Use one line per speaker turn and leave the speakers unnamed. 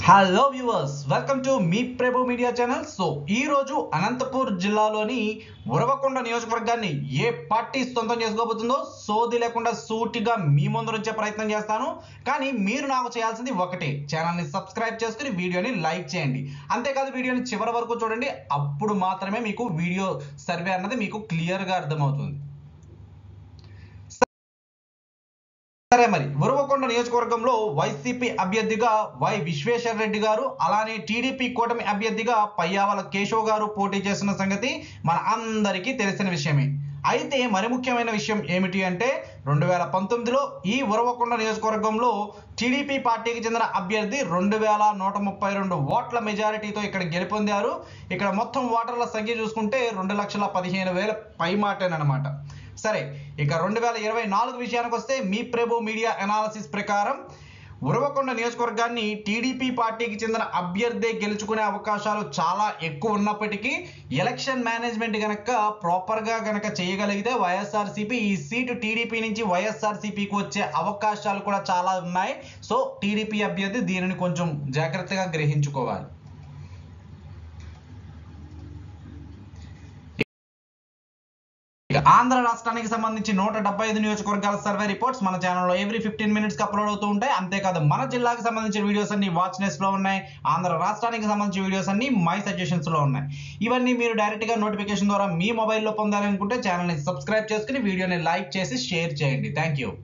hello viewers welcome to మీ Prabhu media channel so ఈ రోజు అనంతపూర్ జిల్లాలోని ఉరవకొండ నియోజకవర్గాన్ని ఏ పార్టీ సొంతం చేసుకోబోతుందో సోది లేకుండా సూటిగా మీ ముందు నుంచే ప్రయత్నం చేస్తాను కానీ మీరు నాకు చేయాల్సింది ఒకటే ఛానల్ని సబ్స్క్రైబ్ చేసుకుని వీడియోని లైక్ చేయండి అంతేకాదు వీడియోని చివరి వరకు చూడండి అప్పుడు మాత్రమే మీకు వీడియో సర్వే అన్నది మీకు క్లియర్గా అర్థమవుతుంది సరే మరి ఉరవకొండ నియోజకవర్గంలో వైసీపీ అభ్యర్థిగా వై విశ్వేశ్వర రెడ్డి గారు అలానే టీడీపీ కూటమి అభ్యర్థిగా పయ్యావల కేశవ్ గారు పోటీ చేస్తున్న సంగతి మన అందరికీ తెలిసిన విషయమే అయితే మరి ముఖ్యమైన విషయం ఏమిటి అంటే రెండు వేల పంతొమ్మిదిలో ఈ ఉరవకొండ నియోజకవర్గంలో టీడీపీ పార్టీకి చెందిన అభ్యర్థి రెండు వేల నూట ముప్పై రెండు ఓట్ల మెజారిటీతో ఇక్కడ గెలుపొందారు ఇక్కడ మొత్తం ఓటర్ల సంఖ్య చూసుకుంటే రెండు లక్షల పదిహేను వేల పైమాటేనమాట సరే ఇక రెండు వేల ఇరవై నాలుగు విషయానికి వస్తే మీ ప్రభు మీడియా అనాలసిస్ ప్రకారం ఉరవకొండ నియోజకవర్గాన్ని టీడీపీ పార్టీకి చెందిన అభ్యర్థి గెలుచుకునే అవకాశాలు చాలా ఎక్కువ ఉన్నప్పటికీ ఎలక్షన్ మేనేజ్మెంట్ గనక ప్రాపర్గా గనక చేయగలిగితే వైఎస్ఆర్సీపీ ఈ సీటు టీడీపీ నుంచి వైఎస్ఆర్సీపీకి వచ్చే అవకాశాలు కూడా చాలా ఉన్నాయి సో టీడీపీ అభ్యర్థి దీనిని కొంచెం జాగ్రత్తగా గ్రహించుకోవాలి ఇక ఆంధ్ర రాష్ట్రానికి సంబంధించి నూట డెబ్బై ఐదు నియోజకవర్గాల సర్వే రిపోర్ట్స్ మన ఛానల్లో ఎవ్రీ ఫిఫ్టీన్ మినిట్స్ అప్లోడ్ అవుతూ ఉంటాయి అంతేకాదు మన జిల్లాకు సంబంధించిన వీడియోస్ అన్ని వాచ్ లో ఉన్నాయి ఆంధ్ర రాష్ట్రానికి సంబంధించిన వీడియోస్ అన్ని మై సజెషన్స్ లో ఉన్నాయి ఇవన్నీ మీరు డైరెక్ట్ గా నోటిఫికేషన్ ద్వారా మీ మొబైల్లో పొందాలనుకుంటే ఛానల్ని సబ్స్క్రైబ్ చేసుకుని వీడియోని లైక్ చేసి షేర్ చేయండి థ్యాంక్ యూ